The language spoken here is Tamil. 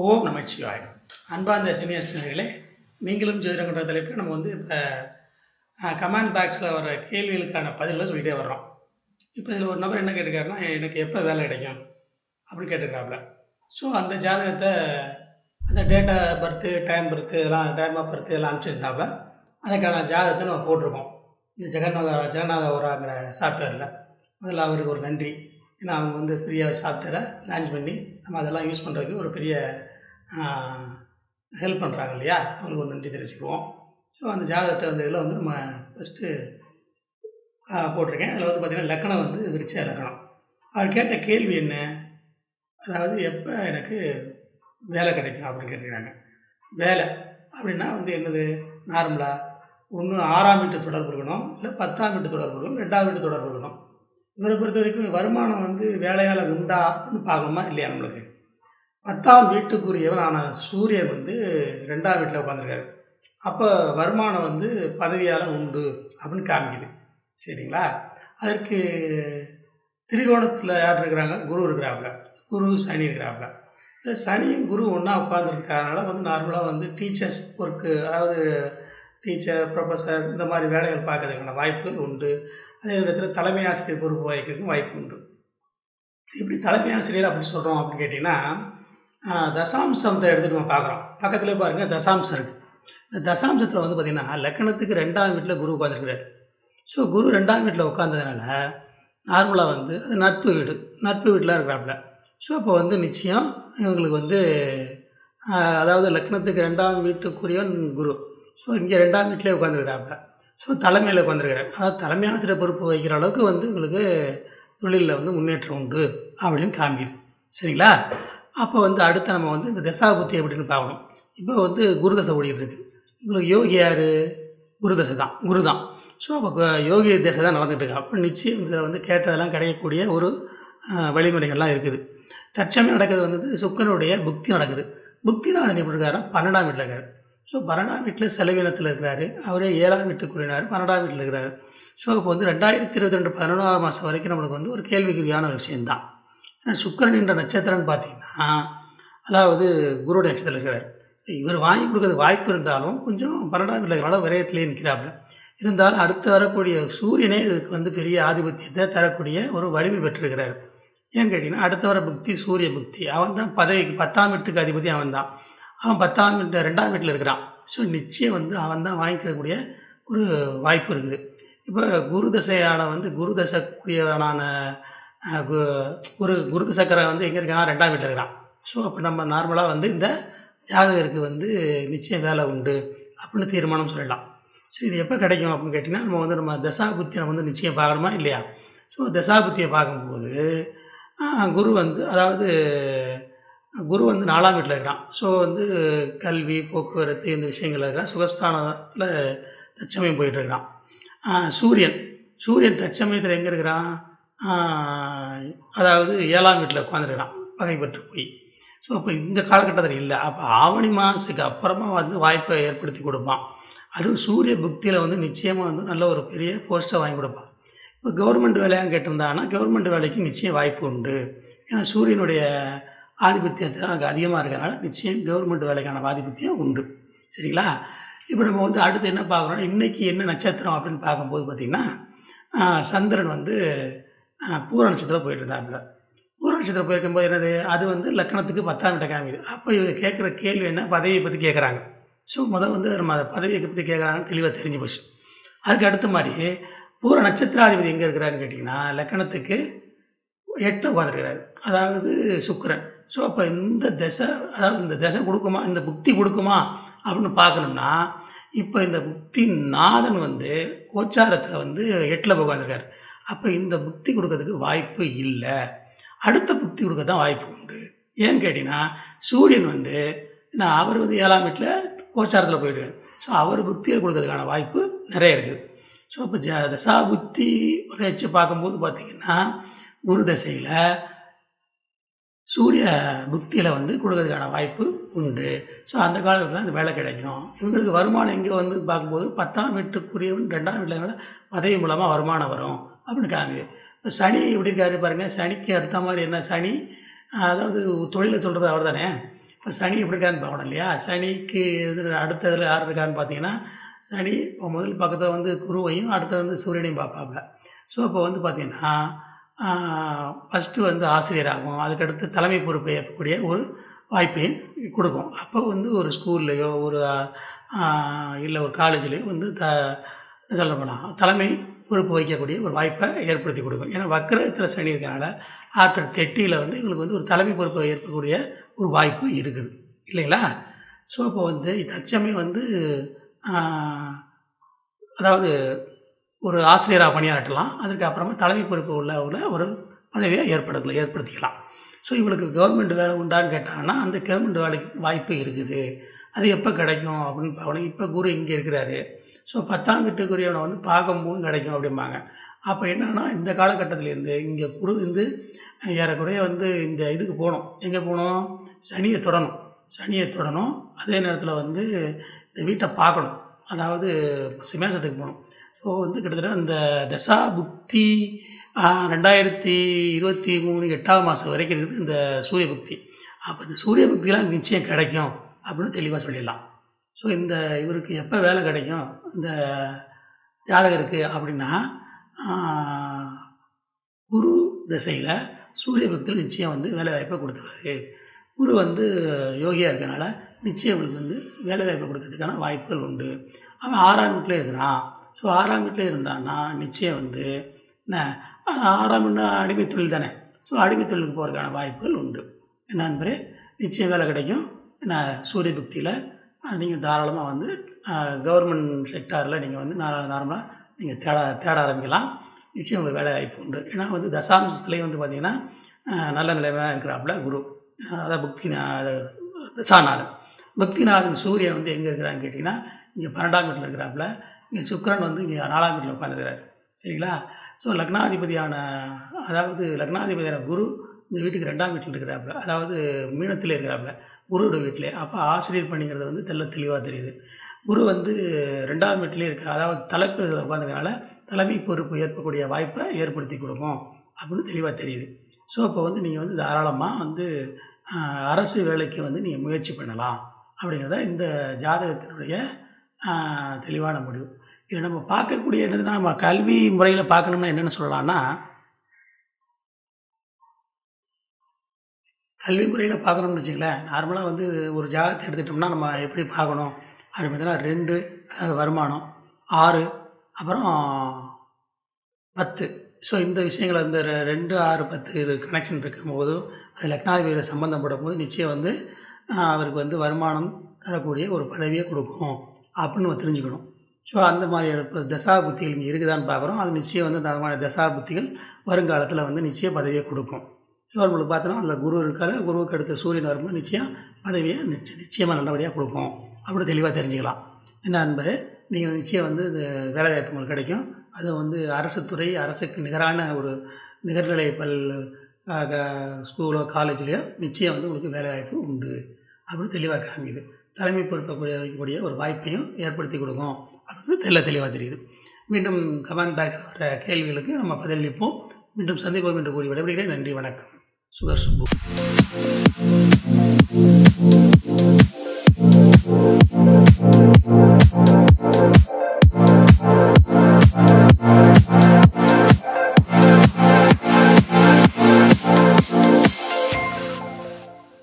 ஓம் நமச்சிவாய் அன்பார்ந்த சினியஸ்டர்களே நீங்களும் ஜோதிடங்கிற தலைப்பில் நம்ம வந்து இப்போ கமெண்ட் பாக்ஸில் வர கேள்விகளுக்கான பதில்களை சொல்லிட்டே வர்றோம் இப்போ இதில் ஒரு நபர் என்ன கேட்டிருக்காருன்னா எனக்கு எப்போ வேலை கிடைக்கும் அப்படின்னு கேட்டிருக்காப்புல ஸோ அந்த ஜாதகத்தை அந்த டேட்டா பர்த்து டைம் பர்த்து இதெல்லாம் டைம் ஆஃப் பர்த்து எல்லாம் அனுப்பிச்சிருந்தாப்புல அதுக்கான ஜாதகத்தை நம்ம போட்டிருக்கோம் இந்த ஜெகநாத ஜெகநாத ஓராங்கிற சாஃப்ட்வேரில் முதல்ல அவருக்கு ஒரு நன்றி ஏன்னா அவங்க வந்து ஃப்ரீயாக சாஃப்ட்வேரை லான்ச் பண்ணி நம்ம அதெல்லாம் யூஸ் பண்ணுறதுக்கு ஒரு பெரிய ஹெல்ப் பண்ணுறாங்க இல்லையா அவங்களுக்கு ஒரு நன்றி தெரிவிச்சுக்குவோம் ஸோ அந்த ஜாதகத்தை வந்து இதில் வந்து நம்ம ஃபஸ்ட்டு போட்டிருக்கேன் அதில் வந்து பார்த்திங்கன்னா லக்கணம் வந்து விரிச்ச லக்கணம் அவர் கேட்ட கேள்வி என்ன அதாவது எப்போ எனக்கு வேலை கிடைக்கும் அப்படின்னு கேட்டிருக்காங்க வேலை அப்படின்னா வந்து என்னது நார்மலாக ஒன்று ஆறாம் வீட்டு தொடர்பு இருக்கணும் இல்லை பத்தாம் வீட்டு தொடர்பு இருக்கணும் ரெண்டாம் வீட்டு தொடர்பு இருக்கணும் இவரை பொறுத்த வரைக்கும் வருமானம் வந்து வேலையால் உண்டா அப்படின்னு பார்க்கணுமா இல்லையா நம்மளுக்கு பத்தாம் வீட்டுக்குரியவனான சூரியன் வந்து ரெண்டாம் வீட்டில் உட்காந்துருக்காரு அப்போ வருமானம் வந்து பதவியால் உண்டு அப்படின்னு காமிக்குது சரிங்களா அதற்கு திரிகோணத்தில் யார் இருக்கிறாங்க குரு இருக்கிறாப்புல குரு சனி இருக்கிறாப்புல இந்த சனியும் குரு ஒன்றா உட்காந்துருக்கறனால வந்து நார்மலாக வந்து டீச்சர்ஸ் ஒர்க்கு அதாவது டீச்சர் ப்ரொஃபஸர் இந்த மாதிரி வேலைகள் பார்க்கறதுக்கான வாய்ப்புகள் உண்டு அதே நேரத்தில் தலைமை ஆசிரியர் பொறுப்பு வகிக்கிறதுக்கும் வாய்ப்பு உண்டு இப்படி தலைமை ஆசிரியர் அப்படி சொல்கிறோம் அப்படின்னு கேட்டிங்கன்னா தசாம்சத்தை எடுத்துகிட்டு நம்ம பார்க்குறோம் பக்கத்துலேயே பாருங்கள் தசாம்சம் இருக்குது இந்த தசாம்சத்தில் வந்து பார்த்திங்கன்னா லக்கணத்துக்கு ரெண்டாம் வீட்டில் குரு உட்காந்துருக்கிறார் ஸோ குரு ரெண்டாம் வீட்டில் உட்காந்ததுனால நார்மலாக வந்து அது நட்பு வீடு நட்பு வீட்டில் இருக்கிறாப்புல ஸோ அப்போ வந்து நிச்சயம் இவங்களுக்கு வந்து அதாவது லக்னத்துக்கு ரெண்டாம் வீட்டுக்குரியவன் குரு ஸோ இங்கே ரெண்டாம் வீட்டிலே உட்காந்துருக்கிறாப்புல ஸோ தலைமையில் உட்காந்துருக்கிறார் அதாவது தலைமை ஆசிரியர் பொறுப்பு வகிக்கிற அளவுக்கு வந்து உங்களுக்கு தொழிலில் வந்து முன்னேற்றம் உண்டு அப்படின்னு காமிக்குது சரிங்களா அப்போ வந்து அடுத்து நம்ம வந்து இந்த தசாபுத்தி எப்படின்னு பார்க்கணும் இப்போ வந்து குருதசை ஓடிட்டு இருக்கு உங்களுக்கு யோகி யார் குருதசை தான் குரு தான் ஸோ அப்போ யோகி தசை தான் நடந்துட்டு இருக்கு அப்போ நிச்சயம் இதில் வந்து கேட்டதெல்லாம் கிடைக்கக்கூடிய ஒரு வழிமுறைகள்லாம் இருக்குது தற்சமயம் நடக்கிறது வந்து சுக்கரனுடைய புக்தி நடக்குது புக்திநாதன் எப்படி இருக்காருன்னா பன்னெண்டாம் வீட்டில் இருக்காரு ஸோ பன்னெண்டாம் வீட்டில் செலவினத்தில் இருக்கிறாரு அவரே ஏழாம் வீட்டுக்குள்ளினார் பன்னெண்டாம் வீட்டில் இருக்கிறாரு ஸோ இப்போ வந்து ரெண்டாயிரத்தி இருபத்தி ரெண்டு பதினொன்றாம் மாதம் வரைக்கும் நம்மளுக்கு வந்து ஒரு கேள்விக்குறியான ஒரு விஷயம்தான் ஏன்னா சுக்கரன் என்ற நட்சத்திரம்னு பார்த்தீங்கன்னா அதாவது குருடைய நட்சத்திரம் இருக்கிறார் இவர் வாங்கி கொடுக்கறது வாய்ப்பு இருந்தாலும் கொஞ்சம் பன்னெண்டாம் வீட்டில் இருக்கிறனால விரயத்திலே நிற்கிறாப்புல இருந்தாலும் அடுத்து வரக்கூடிய சூரியனே இதுக்கு வந்து பெரிய ஆதிபத்தியத்தை தரக்கூடிய ஒரு வலிமை பெற்றிருக்கிறார் ஏன்னு கேட்டிங்கன்னா அடுத்த வர புக்தி சூரிய புக்தி அவன் தான் பதவிக்கு பத்தாம் வீட்டுக்கு அதிபதி அவன் தான் அவன் பத்தாம் வீட்டு ரெண்டாம் வீட்டில் இருக்கிறான் ஸோ நிச்சயம் வந்து அவன் தான் வாங்கிக்கக்கூடிய ஒரு வாய்ப்பு இருக்குது இப்போ குரு தசையான வந்து குரு தசைக்குரியவனான குரு குரு தசக்கரை வந்து எங்கே இருக்கான் ரெண்டாம் வீட்டில் இருக்கிறான் ஸோ அப்போ நம்ம நார்மலாக வந்து இந்த ஜாதகருக்கு வந்து நிச்சயம் வேலை உண்டு அப்படின்னு தீர்மானம் சொல்லலாம் ஸோ இது எப்போ கிடைக்கும் அப்படின்னு கேட்டிங்கன்னா நம்ம வந்து நம்ம தசாபுத்தியை நம்ம வந்து நிச்சயம் பார்க்கணுமா இல்லையா ஸோ தசாபுத்தியை பார்க்கும்போது குரு வந்து அதாவது குரு வந்து நாலாம் வீட்டில் இருக்கிறான் ஸோ வந்து கல்வி போக்குவரத்து இந்த விஷயங்கள் இருக்கிறான் சுகஸ்தானத்தில் தச்சமயம் போயிட்டு இருக்கிறான் சூரியன் சூரியன் தச்சமயத்தில் எங்கே இருக்கிறான் அதாவது ஏழாம் வீட்டில் உட்காந்துருக்கிறான் பகை பெற்று போய் ஸோ அப்போ இந்த காலகட்டத்தில் இல்லை அப்போ ஆவணி மாதத்துக்கு அப்புறமா வந்து வாய்ப்பை ஏற்படுத்தி கொடுப்பான் அதுவும் சூரிய புக்தியில் வந்து நிச்சயமாக வந்து நல்ல ஒரு பெரிய போஸ்ட்டை வாங்கி கொடுப்பான் இப்போ கவர்மெண்ட் வேலையான்னு கேட்டிருந்தாங்கன்னா கவர்மெண்ட் வேலைக்கு நிச்சயம் வாய்ப்பு உண்டு ஏன்னா சூரியனுடைய ஆதிபத்தியத்தில் அங்கே அதிகமாக இருக்கிறனால நிச்சயம் கவர்மெண்ட் வேலைக்கான ஆதிபத்தியம் உண்டு சரிங்களா இப்போ நம்ம வந்து அடுத்து என்ன பார்க்குறோம் இன்றைக்கி என்ன நட்சத்திரம் அப்படின்னு பார்க்கும்போது பார்த்திங்கன்னா சந்திரன் வந்து பூர நட்சத்திரம் போயிட்டு இருந்தாங்க பூர நட்சத்திரம் போயிருக்கும்போது என்னது அது வந்து லக்கணத்துக்கு பத்தாம் வீட்டை காமிக்குது அப்போ இவங்க கேட்குற கேள்வி என்ன பதவியை பற்றி கேட்குறாங்க ஸோ முதல் வந்து நம்ம பதவியை பற்றி கேட்குறாங்கன்னு தெளிவாக தெரிஞ்சு போச்சு அதுக்கு அடுத்த மாதிரி பூர நட்சத்திராதிபதி எங்கே இருக்கிறாருன்னு கேட்டிங்கன்னா லக்கணத்துக்கு எட்டில் உட்காந்துருக்கிறாரு அதாவது சுக்கரன் ஸோ அப்போ இந்த தசை அதாவது இந்த தசை கொடுக்குமா இந்த புக்தி கொடுக்குமா அப்படின்னு பார்க்கணும்னா இப்போ இந்த புக்தி நாதன் வந்து கோச்சாரத்தில் வந்து எட்டில் உட்காந்துருக்காரு அப்போ இந்த புக்தி கொடுக்கறதுக்கு வாய்ப்பு இல்லை அடுத்த புக்தி கொடுக்க தான் வாய்ப்பு உண்டு ஏன்னு கேட்டிங்கன்னா சூரியன் வந்து நான் அவர் வந்து ஏழாம் வீட்டில் கோச்சாரத்தில் போயிடுவார் ஸோ அவர் புக்தியை கொடுக்கறதுக்கான வாய்ப்பு நிறைய இருக்குது ஸோ அப்போ ஜ தசா புத்தி வச்சு பார்க்கும்போது பார்த்திங்கன்னா குரு தசையில் சூரிய புக்தியில் வந்து கொடுக்கறதுக்கான வாய்ப்பு உண்டு ஸோ அந்த காலத்தில் அந்த வேலை கிடைக்கும் இவங்களுக்கு வருமானம் எங்கே வந்து பார்க்கும்போது பத்தாம் வீட்டுக்குரியவன் ரெண்டாம் வீட்டில் பதவி மூலமாக வருமானம் வரும் அப்படின்னு காமிது இப்போ சனி எப்படி இருக்காரு பாருங்கள் சனிக்கு அடுத்த மாதிரி என்ன சனி அதாவது தொழிலை சொல்கிறது அவர் தானே இப்போ சனி எப்படி இருக்கான்னு பார்க்கணும் இல்லையா சனிக்கு எதிர் அடுத்ததில் யார் இருக்கான்னு பார்த்தீங்கன்னா சனி இப்போ முதல் பக்கத்தில் வந்து குருவையும் அடுத்தது வந்து சூரியனையும் பார்ப்பாங்க ஸோ இப்போ வந்து பார்த்தீங்கன்னா ஃபஸ்ட்டு வந்து ஆசிரியராகும் அதுக்கடுத்து தலைமை பொறுப்பை ஏற்கக்கூடிய ஒரு வாய்ப்பையும் கொடுக்கும் அப்போ வந்து ஒரு ஸ்கூல்லையோ ஒரு இல்லை ஒரு காலேஜ்லேயோ வந்து த சொல்ல போனால் தலைமை பொறுப்பு வைக்கக்கூடிய ஒரு வாய்ப்பை ஏற்படுத்தி கொடுக்கும் ஏன்னா வக்கரத்தில் சனி இருக்கனால ஆஃப்டர் தெட்டியில் வந்து இவங்களுக்கு வந்து ஒரு தலைமை பொறுப்பை ஏற்கக்கூடிய ஒரு வாய்ப்பு இருக்குது இல்லைங்களா ஸோ அப்போ வந்து தற்சமயம் வந்து அதாவது ஒரு ஆசிரியராக பணியாற்றலாம் அதுக்கு அப்புறமா தலைமை பொறுப்பு உள்ள உள்ள ஒரு பதவியை ஏற்படுத்தலாம் ஏற்படுத்திக்கலாம் ஸோ இவங்களுக்கு கவர்மெண்ட் வேலை உண்டான்னு கேட்டாங்கன்னா அந்த கவர்மெண்ட் வேலைக்கு வாய்ப்பு இருக்குது அது எப்போ கிடைக்கும் அப்படின்னு பார்க்கணும் இப்போ குரு இங்கே இருக்கிறாரு ஸோ பத்தாம் வீட்டுக்குரியவனை வந்து பார்க்கும்போது கிடைக்கும் அப்படிம்பாங்க அப்போ என்னன்னா இந்த காலகட்டத்திலேருந்து இங்கே குரு வந்து ஏறக்குறைய வந்து இந்த இதுக்கு போகணும் எங்கே போகணும் சனியை தொடணும் சனியை தொடணும் அதே நேரத்தில் வந்து இந்த வீட்டை பார்க்கணும் அதாவது சிமேசத்துக்கு போகணும் ஸோ வந்து கிட்டத்தட்ட அந்த தசா புக்தி ரெண்டாயிரத்தி இருபத்தி மூணு எட்டாவது மாதம் வரைக்கும் இருக்குது இந்த சூரிய புக்தி அப்போ இந்த சூரிய புக்திலாம் நிச்சயம் கிடைக்கும் அப்படின்னு தெளிவாக சொல்லிடலாம் ஸோ இந்த இவருக்கு எப்போ வேலை கிடைக்கும் இந்த ஜாதகருக்கு அப்படின்னா குரு திசையில் சூரிய பக்தியில் நிச்சயம் வந்து வேலை வாய்ப்பை கொடுத்துருவாரு குரு வந்து யோகியாக இருக்கனால நிச்சயம் இவங்களுக்கு வந்து வேலை வாய்ப்பை கொடுக்கறதுக்கான வாய்ப்புகள் உண்டு அவன் ஆறாம் வீட்டில் இருக்கிறான் ஸோ ஆறாம் வீட்டில் இருந்தான்னா நிச்சயம் வந்து என்ன ஆறாம் வீடு அடிமை தொழில் தானே ஸோ அடிமை தொழிலுக்கு போகிறதுக்கான வாய்ப்புகள் உண்டு என்ன நண்பரே நிச்சயம் வேலை கிடைக்கும் என்ன சூரிய பக்தியில் நீங்கள் தாராளமாக வந்து கவர்மெண்ட் செக்டாரில் நீங்கள் வந்து நார்மலாக நீங்கள் தேட தேட ஆரம்பிக்கலாம் நிச்சயம் உங்களுக்கு வேலை வாய்ப்பு உண்டு ஏன்னா வந்து தசாம்சத்துலேயே வந்து பார்த்திங்கன்னா நல்ல நிலைமையாக இருக்கிறாப்புல குரு அதாவது புக்தி தசாநாதன் பக்திநாதன் சூரியன் வந்து எங்கே இருக்கிறான்னு கேட்டிங்கன்னா இங்கே பன்னெண்டாம் வீட்டில் இருக்கிறாப்புல இங்கே சுக்கரன் வந்து இங்கே நாலாம் வீட்டில் உட்காந்துக்கிறார் சரிங்களா ஸோ லக்னாதிபதியான அதாவது லக்னாதிபதியான குரு இந்த வீட்டுக்கு ரெண்டாம் வீட்டில் இருக்கிறாப்புல அதாவது மீனத்தில் இருக்கிறாப்புல குருவோட வீட்டிலே அப்போ ஆசிரியர் பணிங்கிறது வந்து தெல்ல தெளிவாக தெரியுது குரு வந்து ரெண்டாம் வீட்டிலே இருக்க அதாவது தலைப்பு உட்காந்துக்கனால தலைமை பொறுப்பு ஏற்பக்கூடிய வாய்ப்பை ஏற்படுத்தி கொடுக்கும் அப்படின்னு தெளிவாக தெரியுது ஸோ அப்போ வந்து நீங்கள் வந்து தாராளமாக வந்து அரசு வேலைக்கு வந்து நீங்கள் முயற்சி பண்ணலாம் அப்படிங்கிறத இந்த ஜாதகத்தினுடைய தெளிவான முடிவு இதை நம்ம பார்க்கக்கூடிய என்னதுன்னா நம்ம கல்வி முறையில் பார்க்கணும்னா என்னென்னு சொல்லலாம்னா கல்வி முறையில் பார்க்கணும்னு வச்சுங்களேன் நார்மலாக வந்து ஒரு ஜாதகத்தை எடுத்துட்டோம்னா நம்ம எப்படி பார்க்கணும் அப்படின்னு பார்த்தீங்கன்னா ரெண்டு அதாவது வருமானம் ஆறு அப்புறம் பத்து ஸோ இந்த விஷயங்கள் வந்து ரெண்டு ஆறு பத்து கனெக்ஷன் இருக்கும்போது அது லக்னாதிபதியில் சம்மந்தப்படும் போது நிச்சயம் வந்து அவருக்கு வந்து வருமானம் தரக்கூடிய ஒரு பதவியை கொடுக்கும் அப்படின்னு நம்ம தெரிஞ்சுக்கணும் ஸோ அந்த மாதிரி இப்போ தசா புத்திகள் இங்கே இருக்குதான்னு பார்க்குறோம் அது நிச்சயம் வந்து அந்த மாதிரி தசா புத்திகள் வருங்காலத்தில் வந்து நிச்சயம் பதவியை கொடுக்கும் ஸோ நம்மளுக்கு பார்த்தோன்னா அதில் குரு இருக்காரு குருவுக்கு அடுத்த சூரியன் வரும்போது நிச்சயம் பதவியை நிச்சயம் நிச்சயமாக நல்லபடியாக கொடுக்கும் அப்படி தெளிவாக தெரிஞ்சுக்கலாம் என்ன நண்பர் நீங்கள் நிச்சயம் வந்து இந்த வேலைவாய்ப்பு உங்களுக்கு கிடைக்கும் அது வந்து அரசு துறை அரசுக்கு நிகரான ஒரு நிகர்நிலை பல் ஸ்கூலோ காலேஜ்லேயோ நிச்சயம் வந்து உங்களுக்கு வேலைவாய்ப்பு உண்டு அப்படின்னு தெளிவாக காமிக்குது தலைமை பொறுப்பை வைக்கக்கூடிய ஒரு வாய்ப்பையும் ஏற்படுத்தி கொடுக்கும் அப்படின்னு தெல்ல தெளிவாக தெரியுது மீண்டும் கமெண்ட் பேக்கில் வர கேள்விகளுக்கு நம்ம பதிலளிப்போம் மீண்டும் சந்திப்போம் என்று கூறி விடைபெறுகிறேன் நன்றி வணக்கம் சுகர் சுப்பு